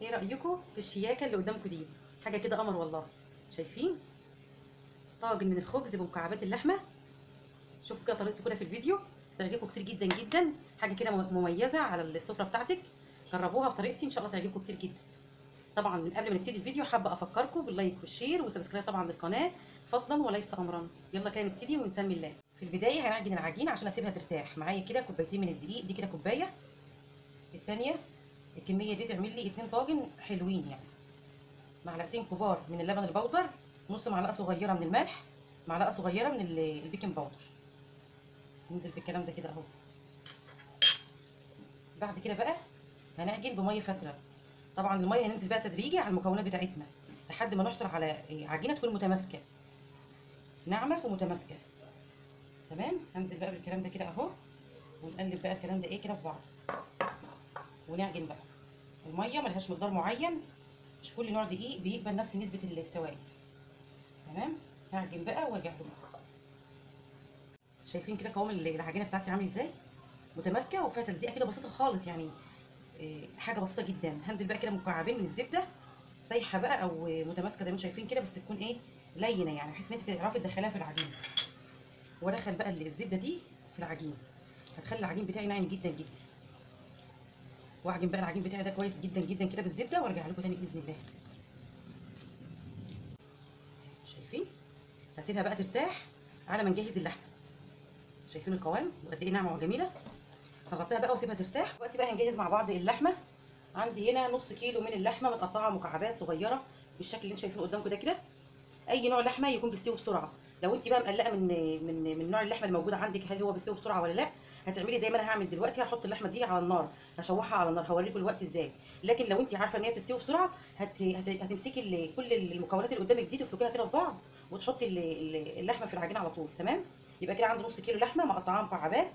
ايه رايكم في الشياكه اللي قدامكم دي حاجه كده قمر والله شايفين طاجن من الخبز بمكعبات اللحمه شوفوا كده طريقته كده في الفيديو تعجبكم كتير جدا جدا حاجه كده مميزه على السفره بتاعتك جربوها بطريقتي ان شاء الله تعجبكم كتير جدا طبعا من قبل ما نبتدي الفيديو حابه افكركم باللايك والشير والسبسكرايب طبعا للقناه فضلا وليس امرا يلا كده نبتدي ونسمي الله في البدايه هنعجن العجين عشان اسيبها ترتاح معايا كده كوبايتين من الدقيق دي كده كوبايه الثانيه الكميه دي تعمل لي اتنين طاجن حلوين يعني معلقتين كبار من اللبن البودر نص معلقه صغيره من الملح معلقه صغيره من البيكنج باودر ننزل بالكلام ده كده اهو بعد كده بقى هنعجن بميه فتره طبعا الميه هننزل بقى تدريجي على المكونات بتاعتنا لحد ما نحصل على عجينه تكون متماسكه ناعمه ومتماسكه تمام هنزل بقى بالكلام ده كده اهو ونقلب بقى الكلام ده ايه كده في بعض ونعجن بقى الميه ملهاش مقدار معين مش كل نوع دقيق بيقبل نفس نسبه السوائل تمام هعجن بقى وارجع لكم شايفين كده قوام العجينه بتاعتي عامل ازاي متماسكه وفيها تلزيقه كده بسيطه خالص يعني حاجه بسيطه جدا هنزل بقى كده مكعبين من الزبده سايحه بقى او متماسكه زي ما انتم شايفين كده بس تكون ايه لينه يعني بحيث ان انت تعرفي تدخليها في العجين وادخل بقى الزبده دي في العجين هتخلي العجين بتاعي ناعم جدا جدا واعجن بقى العجين بتاعي ده كويس جدا جدا كده بالزبده وارجع لكم تاني باذن الله شايفين هسيبها بقى ترتاح على ما نجهز اللحمه شايفين القوام وقد ايه ناعمه وجميله هغطيها بقى واسيبها ترتاح دلوقتي بقى هنجهز مع بعض اللحمه عندي هنا نص كيلو من اللحمه متقطعه مكعبات صغيره بالشكل اللي انتم شايفينه قدامكم ده كده اي نوع لحمه يكون بيستوي بسرعه لو انت بقى مقلقه من من من نوع اللحمه الموجوده عندك هل هو بيستوي بسرعه ولا لا هتعملي زي ما انا هعمل دلوقتي هحط اللحمه دي على النار هشوحها على النار هوريكم الوقت ازاي لكن لو انت عارفه ان هي بتستوي بسرعه هت... هت... هتمسكي كل المكونات اللي قدامك دي تفركيها كده في بعض وتحطي اللحمه في العجينه على طول تمام يبقى كده عندي نص كيلو لحمه مقطعاها مكعبات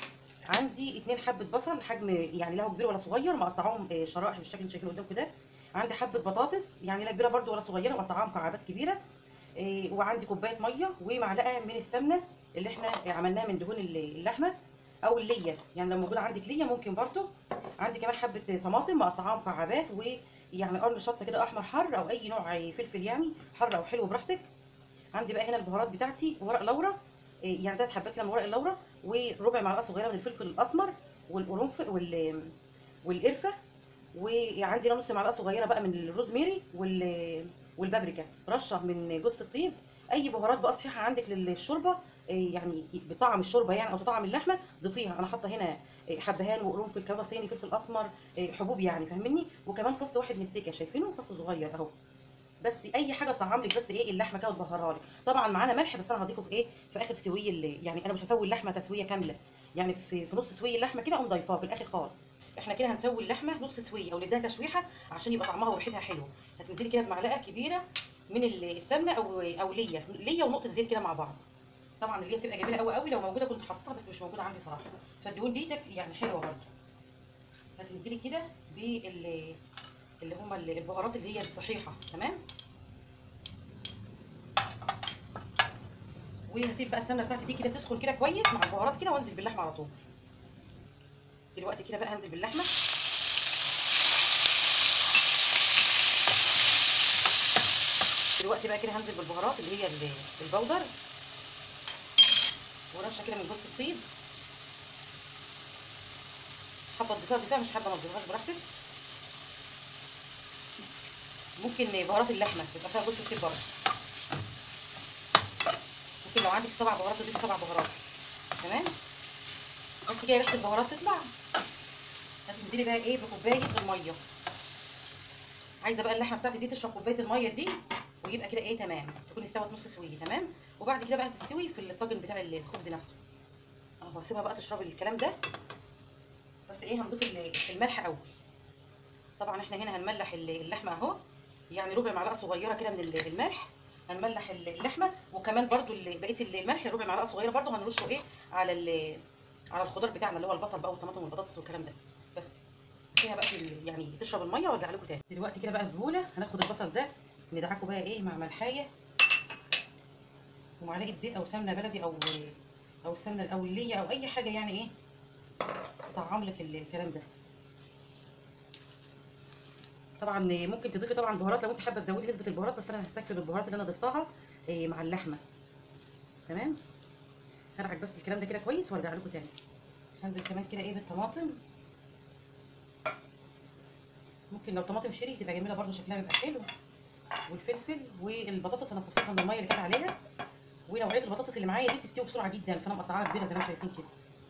عندي اتنين حبه بصل حجم يعني لا هو كبير ولا صغير مقطعاهم شرائح بالشكل اللي شايفينه قدامكم ده عندي حبه بطاطس يعني لا كبيره برده ولا صغيره مقطعاها مكعبات كبيره وعندي كوبايه ميه ومعلقه من السمنه اللي احنا عملناها من دهون اللحمه او الليه يعني لو موجوده عندك ليه ممكن برده عندي كمان حبه طماطم مقطعاها مكعبات ويعني قرن شطه كده احمر حر او اي نوع فلفل يعني حر او حلو براحتك عندي بقى هنا البهارات بتاعتي ورق لورا يعني ثلاث حبات من ورق اللورا وربع معلقه صغيره من الفلفل الاسمر والقرنفل وال والقرفه وعندي نص معلقه صغيره بقى من الروزميري وال والبابريكا رشه من جوز الطيب اي بهارات بقى صحيحه عندك للشوربه يعني بطعم الشوربه يعني او تطعم اللحمه ضيفيها انا حاطه هنا حبهان وقرنفل كبه صيني فلفل اسمر حبوب يعني فاهمني وكمان فص واحد مستكه شايفينه فص صغير اهو بس اي حاجه تطعم لك بس ايه اللحمه كده وتبهرها لك طبعا معانا ملح بس انا هضيفه في ايه في اخر سويه اللي يعني انا مش هسوي اللحمه تسويه كامله يعني في, في نص سويه اللحمه كده اقوم ضايفاها في الاخر خالص احنا كده هنسوي اللحمه نص سويه او نديها تشويحه عشان يبقى طعمها وريحتها حلو هتنزلي كده بمعلقه كبيره من السمنه او او ليا ليا ونقطه زيت كده مع بعض طبعا اللي بتبقى جميله قوي قوي لو موجوده كنت حاطاها بس مش موجوده عندي صراحه فالدهون دي يعني حلوه برده هتنزلي كده بال اللي هما البهارات اللي هي الصحيحه تمام وهسيب بقى السمنه بتاعتي دي كده تدخل كده كويس مع البهارات كده وانزل باللحمه على طول دلوقتي كده بقى هنزل باللحمه دلوقتي بقى كده هنزل بالبهارات اللي هي البودر ورشه كده من جوز الطيب حابه تضيفيها تضيفيها مش حابه ما تضيفيهاش براحتك ممكن بهارات اللحمه يبقى فيها جوز الطيب برضه ممكن لو عندك سبع بهارات تضيفي سبع بهارات تمام بس كده ريحه البهارات تطلع هتنزلي بقى ايه بكوبايه الميه عايزه بقى اللحمه بتاعتي دي تشرب كوبايه الميه دي ويبقى كده ايه تمام تكون استوت نص سويه تمام وبعد كده بقى تستوي في الطاجن بتاع الخبز نفسه اهو هسيبها بقى تشرب الكلام ده بس ايه هنضيف الملح اول طبعا احنا هنا هنملح اللحمه اهو يعني ربع معلقه صغيره كده من الملح هنملح اللحمه وكمان برده بقيه الملح ربع معلقه صغيره برده هنرشه ايه على على الخضار بتاعنا اللي هو البصل بقى والطماطم والبطاطس والكلام ده بس فيها بقى يعني تشرب الميه وارجع لكم تاني دلوقتي كده بقى في بوله هناخد البصل ده ندعكه بقى ايه مع ملحايه ومعلقه زيت او سمنه بلدي او او السمنه او الليه او اي حاجه يعني ايه تطعم لك الكلام ده طبعا ممكن تضيفي طبعا بهارات لو انت حابه تزودي نسبه البهارات بس انا هستكفي بالبهارات اللي انا ضفتها إيه، مع اللحمه تمام هرعك بس الكلام ده كده كويس وارجع لكم تاني هنزل كمان كده ايه بالطماطم ممكن لو طماطم شيري تبقى جميله برده شكلها بيبقى حلو والفلفل والبطاطس انا صفيتها من الميه اللي كانت عليها ونوعيه البطاطس اللي معايا دي بتستوي بسرعه جدا فانا مقطعاها كبيره زي ما انتم شايفين كده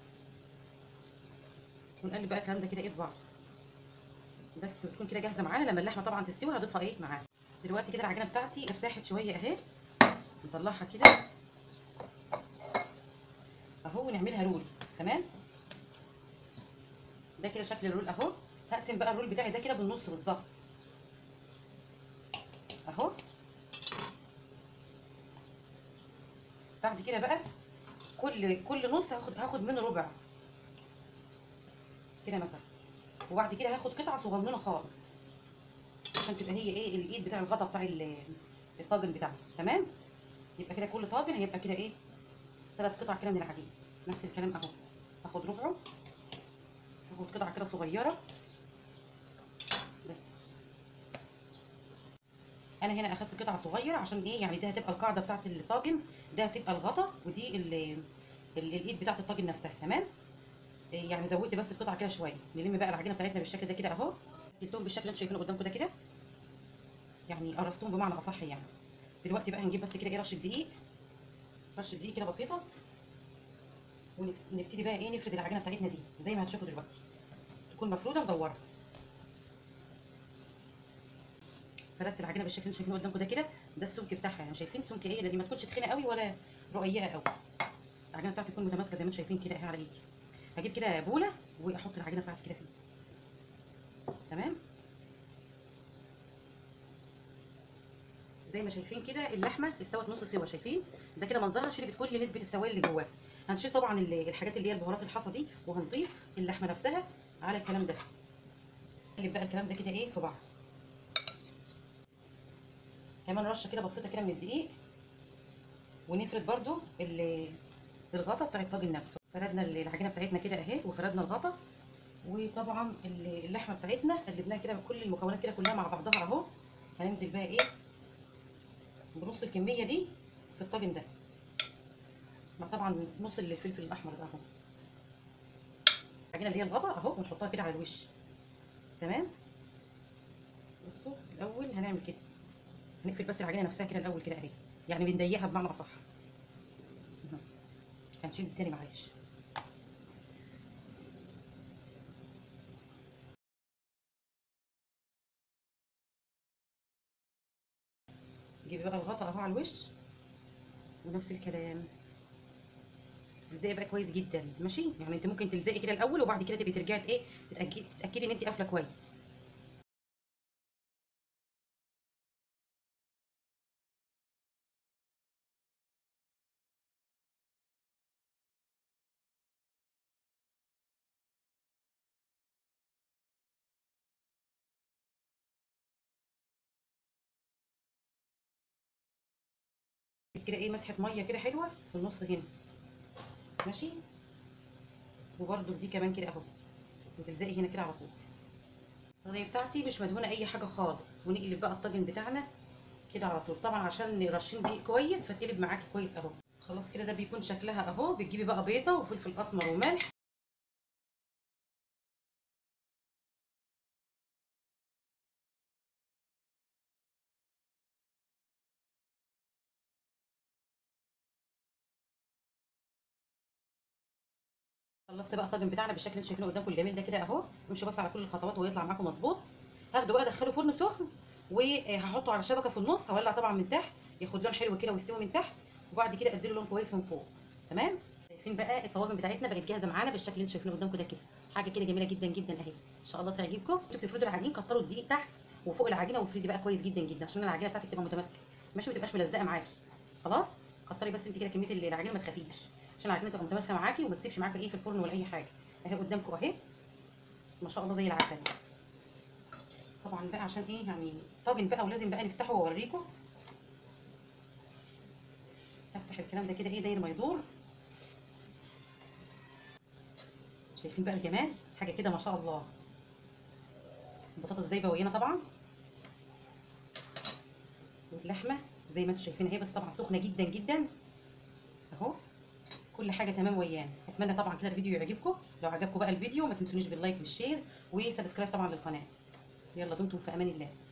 ونقلب بقى الكلام ده كده ايه في بعض بس بتكون كده جاهزه معانا لما اللحمه طبعا تستوي هضيفها ايه معاها دلوقتي كده العجينه بتاعتي ارتاحت شويه اهي نطلعها كده اهو ونعملها رول تمام ده كده شكل الرول اهو هقسم بقى الرول بتاعي ده كده بالنص بالظبط اهو بعد كده بقى كل كل نص هاخد هاخد منه ربع كده مثلا وبعد كده هاخد قطعه صغننه خالص عشان تبقى هي ايه الايد بتاع الغطا بتاع ال- الطاجن بتاعنا تمام يبقى كده كل طاجن هيبقى كده ايه ثلاث قطع كده من العجين نفس الكلام اهو هاخد ربعه هاخد قطعه كده صغيره بس انا هنا اخدت قطعه صغيره عشان ايه يعني دي هتبقى القاعده بتاعه الطاجن ده هتبقى الغطا ودي ال ال- الايد بتاعه الطاجن نفسها تمام إيه يعني زودت بس القطعه كده شويه نلم بقى العجينه بتاعتنا بالشكل ده كده اهو شكلتهم بالشكل اللي انتوا شايفينه قدامكم ده كده يعني قرصتهم بمعنى اصح يعني دلوقتي بقى هنجيب بس كده ايه رشه دقيق رشه دقيق كده بسيطه ونبتدي بقى ايه نفرد العجينه بتاعتنا دي زي ما هتشوفوا دلوقتي تكون مفروده مدوره فردت العجينه بالشكل اللي انتوا شايفينه قدامكم ده كده ده السمك بتاعها يعني شايفين سمك ايه لان ما تكونش تخينه قوي ولا رقيقه قوي العجينه بتاعتي تكون متماسكه زي ما انتوا شايفين كده اهي على ايدي هجيب كده بوله واحط العجينه بتاعتي كده فيه تمام زي ما شايفين كده اللحمه استوت نص سوا شايفين ده كده منظرها شربت كل نسبه السوائل اللي جواها هنشيل طبعا ال- الحاجات اللي هي البهارات الحصى دي وهنضيف اللحمه نفسها على الكلام ده نقلب بقى الكلام ده كده ايه في بعض كمان رشه كده بسيطه كده من الدقيق ونفرد برده ال- الغطا بتاع الطاجن نفسه فردنا العجينه بتاعتنا كده اهي وفردنا الغطا وطبعا ال- اللحمه بتاعتنا قلبناها كده بكل المكونات كده كلها مع بعضها اهو هننزل بقى ايه بنص الكميه دي في الطاجن ده مع طبعا نص الفلفل الاحمر ده اهو العجينه اللي هي الغطا اهو ونحطها كده على الوش تمام بصوا الاول هنعمل كده هنقفل بس العجينه نفسها كده الاول كده اهي يعني بنضيقها بمعنى اصح اهو. هنشيل دي تاني معلش جيبي بقى الغطا اهو على الوش ونفس الكلام تلزقي بقى كويس جدا ماشي يعني انت ممكن تلزقي كده الاول وبعد كده تبقي ترجعي ايه تتاكدي تتاكدي ان انت قافله كويس كده ايه مسحه ميه كده حلوه في النص هنا ماشي وبرده دي كمان كده اهو وتلزقي هنا كده على طول الصينيه بتاعتي مش مدهونه اي حاجه خالص ونقلب بقى الطاجن بتاعنا كده على طول طبعا عشان رشين دقيق كويس فتقلب معاكي كويس اهو خلاص كده ده بيكون شكلها اهو بتجيبي بقى بيضه وفلفل اسمر وملح خلصت بقى الطاجن بتاعنا بالشكل اللي انتوا شايفينه قدامكم الجميل ده كده اهو امشوا بس على كل الخطوات ويطلع معاكم مظبوط هاخده بقى ادخله فرن سخن وهحطه على شبكه في النص هولع طبعا من تحت ياخد لون حلو كده ويستوي من تحت وبعد كده اديله لون كويس من فوق تمام شايفين بقى الطواجن بتاعتنا بقت جاهزه معانا بالشكل اللي انتوا شايفينه قدامكم ده كده حاجه كده جميله جدا جدا اهي ان شاء الله تعجبكم انتوا بتفردوا العجين كتروا الدقيق تحت وفوق العجينه وافردي بقى كويس جدا جدا عشان العجينه بتاعتك تبقى متماسكه ماشي ما تبقاش ملزقه معاكي خلاص كتري بس انت كده كميه العجينه ما تخافيش عشان العجينه تبقى متماسكه معاكي وما تسيبش معاكي ايه في الفرن ولا اي حاجه اهي قدامكم اهي ما شاء الله زي العسل طبعا بقى عشان ايه يعني طاجن بقى ولازم بقى نفتحه واوريكم افتح الكلام ده كده ايه داير ما يدور شايفين بقى الجمال حاجه كده ما شاء الله البطاطس دايبه وهنا طبعا لحمه زي ما انتم شايفين اهي بس طبعا سخنه جدا جدا اهو كل حاجه تمام ويانا اتمنى طبعا كده الفيديو يعجبكم لو عجبكم بقى الفيديو ما تنسونيش باللايك والشير وسبسكرايب طبعا للقناه يلا دمتم في امان الله